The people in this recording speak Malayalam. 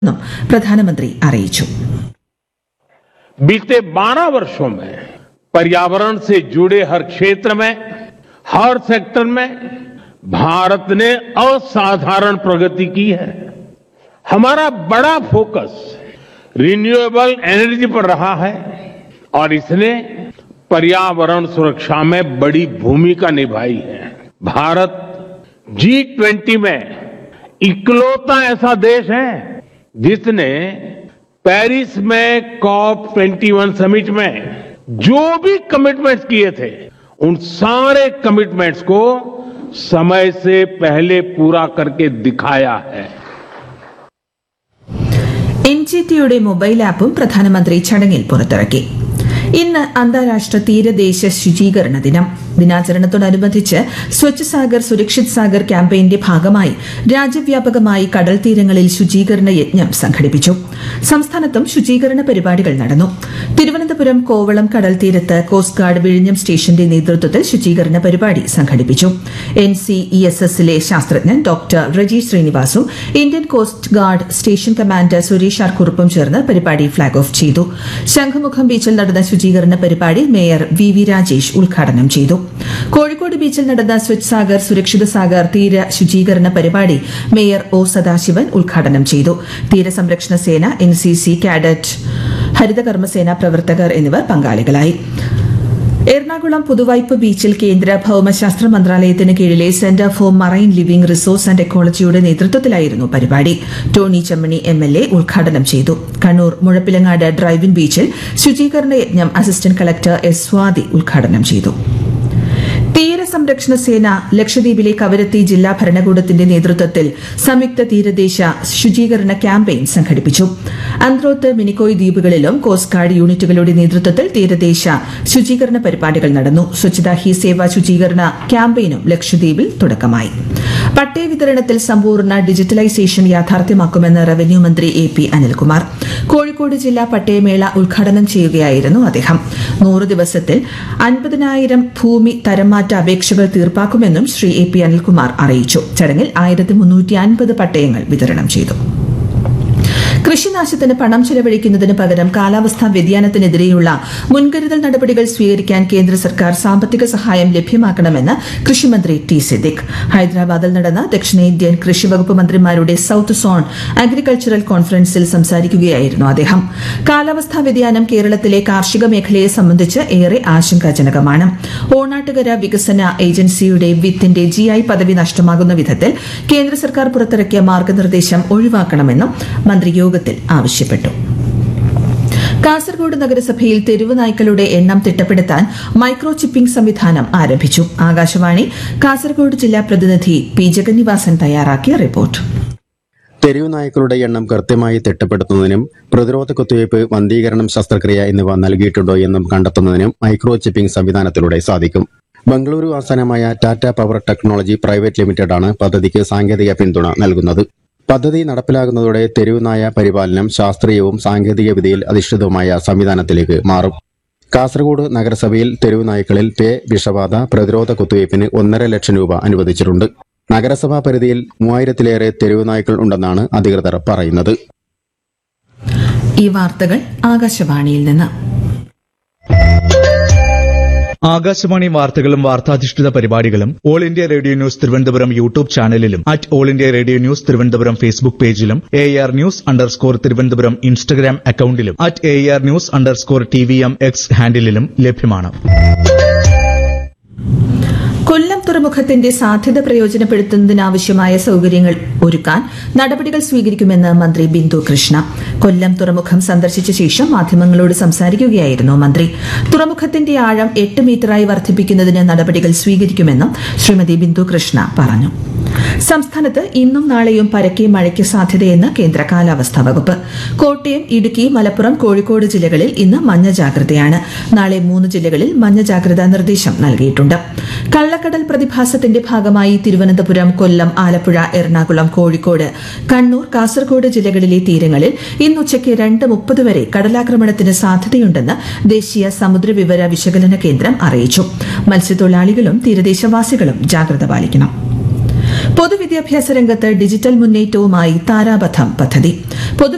എന്നും പ്രധാനമന്ത്രി അറിയിച്ചു बीते 12 वर्षों में पर्यावरण से जुड़े हर क्षेत्र में हर सेक्टर में भारत ने असाधारण प्रगति की है हमारा बड़ा फोकस रिन्यूएबल एनर्जी पर रहा है और इसने पर्यावरण सुरक्षा में बड़ी भूमिका निभाई है भारत जी ट्वेंटी में इकलौता ऐसा देश है जिसने पेरिस में कॉप 21 समिट में जो भी कमिटमेंट्स किए थे उन सारे कमिटमेंट्स को समय से पहले पूरा करके दिखाया है എൻ ജി ടിയുടെ മൊബൈൽ ആപ്പും പ്രധാനമന്ത്രി ചടങ്ങിൽ പുറത്തിറക്കി ഇന്ന് അന്താരാഷ്ട്ര തീരദേശ ശുചീകരണ ദിനം ദിനാചരണത്തോടനുബന്ധിച്ച് സ്വച്ഛ് സാഗർ സുരക്ഷിത് സാഗർ ക്യാമ്പയിന്റെ ഭാഗമായി രാജ്യവ്യാപകമായി കടൽ തീരങ്ങളിൽ ശുചീകരണ യജ്ഞം സംഘടിപ്പിച്ചു സംസ്ഥാനത്തും ശുചീകരണ പരിപാടികൾ നടന്നു തിരുവനന്തപുരം കോവളം കടൽ തീരത്ത് കോസ്റ്റ് ഗാർഡ് വിഴിഞ്ഞം സ്റ്റേഷന്റെ നേതൃത്വത്തിൽ ശുചീകരണ പരിപാടി സംഘടിപ്പിച്ചു എൻ സി ഇ എസ് എസിലെ ശാസ്ത്രജ്ഞൻ ഡോക്ടർ റജി ശ്രീനിവാസും Indian coast guard station commander Suresh R കുറുപ്പും ചേർന്ന് പരിപാടി ഫ്ളാഗ് ഓഫ് ചെയ്തു ശംഖുമുഖം ബീച്ചിൽ നടന്ന ശുചീകരണ പരിപാടി മേയർ വി വി രാജേഷ് ഉദ്ഘാടനം ചെയ്തു കോഴിക്കോട് ബീച്ചിൽ നടന്ന സ്വച്ഛ് സാഗർ സുരക്ഷിത സാഗർ തീര ശുചീകരണ പരിപാടി മേയർ ഒ സദാശിവൻ ഉദ്ഘാടനം ചെയ്തു തീരസംരക്ഷണ സേന എൻ സി സി കാഡറ്റ് ഹരിതകർമ്മസേന പ്രവർത്തകർ എന്നിവർ പങ്കാളികളായി എറണാകുളം പുതുവൈപ്പ് ബീച്ചിൽ കേന്ദ്ര ഭൌമശാസ്ത്ര മന്ത്രാലയത്തിന് കീഴിലെ centre for marine living resource and എക്കോളജിയുടെ നേതൃത്വത്തിലായിരുന്നു പരിപാടി Tony Chemmani M L A ഉദ്ഘാടനം ചെയ്തു കണ്ണൂർ മുഴപ്പിലങ്ങാട് ഡ്രൈവിൻ ബീച്ചിൽ ശുചീകരണ യജ്ഞം അസിസ്റ്റന്റ് കളക്ടർ എസ് സ്വാതി ഉദ്ഘാടനം ചെയ്തു തീരസംരക്ഷണ സേന ലക്ഷദ്വീപിലെ കവരത്തി ജില്ലാ ഭരണകൂടത്തിന്റെ നേതൃത്വത്തിൽ സംയുക്ത തീരദേശ ശുചീകരണ ക്യാമ്പയിൻ സംഘടിപ്പിച്ചു അന്ത്രോത്ത് മിനിക്കോയ് ദ്വീപുകളിലും കോസ്റ്റ് ഗാർഡ് യൂണിറ്റുകളുടെ നേതൃത്വത്തിൽ തീരദേശ ശുചീകരണ പരിപാടികൾ നടന്നു സ്വച്ഛതാ ഹി സേവ ശുചീകരണ ക്യാമ്പയിനും ലക്ഷദ്വീപിൽ തുടക്കമായി പട്ടയ വിതരണത്തിൽ സമ്പൂർണ്ണ ഡിജിറ്റലൈസേഷൻ യാഥാർത്ഥ്യമാക്കുമെന്ന് റവന്യൂ മന്ത്രി എ പി അനിൽകുമാർ കോഴിക്കോട് ജില്ലാ പട്ടയമേള ഉദ്ഘാടനം ചെയ്യുകയായിരുന്നു അദ്ദേഹം നൂറ് ദിവസത്തിൽ അൻപതിനായിരം ഭൂമി തരംമാറ്റ അപേക്ഷകൾ തീർപ്പാക്കുമെന്നും ശ്രീ എ പി അനിൽകുമാർ അറിയിച്ചു ചടങ്ങിൽ ആയിരത്തി മുന്നൂറ്റി അൻപത് പട്ടയങ്ങൾ വിതരണം ചെയ്തു കൃഷിനാശത്തിന് പണം ചെലവഴിക്കുന്നതിന് പകരം കാലാവസ്ഥാ വ്യതിയാനത്തിനെതിരെയുള്ള മുൻകരുതൽ നടപടികൾ സ്വീകരിക്കാൻ കേന്ദ്ര സർക്കാർ സാമ്പത്തിക സഹായം ലഭ്യമാക്കണമെന്ന് കൃഷിമന്ത്രി ടി സിദ്ദിഖ് ഹൈദരാബാദിൽ നടന്ന ദക്ഷിണേന്ത്യൻ കൃഷി വകുപ്പ് മന്ത്രിമാരുടെ സൌത്ത് സോൺ അഗ്രികൾച്ചറൽ കോൺഫറൻസിൽ സംസാരിക്കുകയായിരുന്നു അദ്ദേഹം കാലാവസ്ഥാ വ്യതിയാനം കേരളത്തിലെ കാർഷിക മേഖലയെ സംബന്ധിച്ച് ഏറെ ആശങ്കാജനകമാണ് ഓണാട്ടുകര വികസന ഏജൻസിയുടെ വിത്തിന്റെ ജി ഐ പദവി നഷ്ടമാകുന്ന വിധത്തിൽ കേന്ദ്ര സർക്കാർ പുറത്തിറക്കിയ മാർഗനിർദ്ദേശം ഒഴിവാക്കണമെന്നും മന്ത്രി യോഗത്തിൽ ആവശ്യപ്പെട്ടു കാസർഗോഡ് നഗരസഭയിൽ തെരുവ് നായ്ക്കളുടെ എണ്ണം തിട്ടപ്പെടുത്താൻ മൈക്രോ ചിപ്പിംഗ് സംവിധാനം ആരംഭിച്ചു ആകാശവാണി കാസർഗോഡ് ജില്ലാ പ്രതിനിധി പി ജഗന്നിവാസൻ തയ്യാറാക്കിയ റിപ്പോർട്ട് തെരുവ് നായ്ക്കളുടെ എണ്ണം കൃത്യമായി തിട്ടപ്പെടുത്തുന്നതിനും പ്രതിരോധ കുത്തിവയ്പ് വന്ധീകരണം ശസ്ത്രക്രിയ എന്നിവ നൽകിയിട്ടുണ്ടോ എന്നും കണ്ടെത്തുന്നതിനും മൈക്രോ ചിപ്പിംഗ് സംവിധാനത്തിലൂടെ സാധിക്കും ബംഗളൂരു ആസ്ഥാനമായ Tata power technology private limited ആണ് പദ്ധതിക്ക് സാങ്കേതിക പിന്തുണ നൽകുന്നത് പദ്ധതി നടപ്പിലാകുന്നതോടെ തെരുവ് നായ പരിപാലനം ശാസ്ത്രീയവും സാങ്കേതിക വിദ്യയിൽ അധിഷ്ഠിതവുമായ സംവിധാനത്തിലേക്ക് മാറും കാസർഗോഡ് നഗരസഭയിൽ തെരുവ് നായ്ക്കളിൽ പേ വിഷബാധ പ്രതിരോധ കുത്തിവയ്പ്പിന് ഒന്നര ലക്ഷം രൂപ അനുവദിച്ചിട്ടുണ്ട് നഗരസഭാ പരിധിയിൽ മൂവായിരത്തിലേറെ തെരുവ് നായ്ക്കൾ ഉണ്ടെന്നാണ് അധികൃതർ പറയുന്നത് ഈ വാർത്തകൾ ആകാശവാണിയിൽ നിന്ന് ആകാശവാണി വാർത്തകളും വാർത്താധിഷ്ഠിത പരിപാടികളും all India radio news Thiruvananthapuram YouTube ചാനലിലും at all India radio news Thiruvananthapuram Facebook പേജിലും A R news underscore Thiruvananthapuram Instagram അക്കൌണ്ടിലും at A R news underscore T V M X ഹാൻഡിലും ലഭ്യമാണ് കൊല്ലം തുറമുഖത്തിന്റെ സാധ്യത പ്രയോജനപ്പെടുത്തുന്നതിനാവശ്യമായ സൌകര്യങ്ങൾ ഒരുക്കാൻ നടപടികൾ സ്വീകരിക്കുമെന്ന് മന്ത്രി ബിന്ദു കൃഷ്ണ കൊല്ലം തുറമുഖം സന്ദർശിച്ച ശേഷം മാധ്യമങ്ങളോട് സംസാരിക്കുകയായിരുന്നു മന്ത്രി തുറമുഖത്തിന്റെ ആഴം എട്ട് മീറ്ററായി വർദ്ധിപ്പിക്കുന്നതിന് നടപടികൾ സ്വീകരിക്കുമെന്നും ശ്രീമതി ബിന്ദു കൃഷ്ണ പറഞ്ഞു സംസ്ഥാനത്ത് ഇന്നും നാളെയും പരക്കെ മഴയ്ക്ക് സാധ്യതയെന്ന് കേന്ദ്ര കാലാവസ്ഥാ വകുപ്പ് കോട്ടയം ഇടുക്കി മലപ്പുറം കോഴിക്കോട് ജില്ലകളിൽ ഇന്ന് മഞ്ഞ ജാഗ്രതയാണ് നാളെ മൂന്ന് ജില്ലകളിൽ മഞ്ഞ ജാഗ്രതാ നിർദ്ദേശം നൽകിയിട്ടുണ്ട് കള്ളക്കടൽ പ്രതിഭാസത്തിന്റെ ഭാഗമായി തിരുവനന്തപുരം കൊല്ലം ആലപ്പുഴ എറണാകുളം കോഴിക്കോട് കണ്ണൂർ കാസർഗോഡ് ജില്ലകളിലെ തീരങ്ങളിൽ ഇന്ന് ഉച്ചയ്ക്ക് രണ്ട് മുപ്പത് വരെ കടലാക്രമണത്തിന് സാധ്യതയുണ്ടെന്ന് ദേശീയ സമുദ്ര വിവര വിശകലന കേന്ദ്രം അറിയിച്ചു മത്സ്യത്തൊഴിലാളികളും തീരദേശവാസികളും ജാഗ്രത പാലിക്കണം പൊതുവിദ്യാഭ്യാസ രംഗത്ത് ഡിജിറ്റൽ മുന്നേറ്റവുമായി താരാപഥം പദ്ധതി പൊതു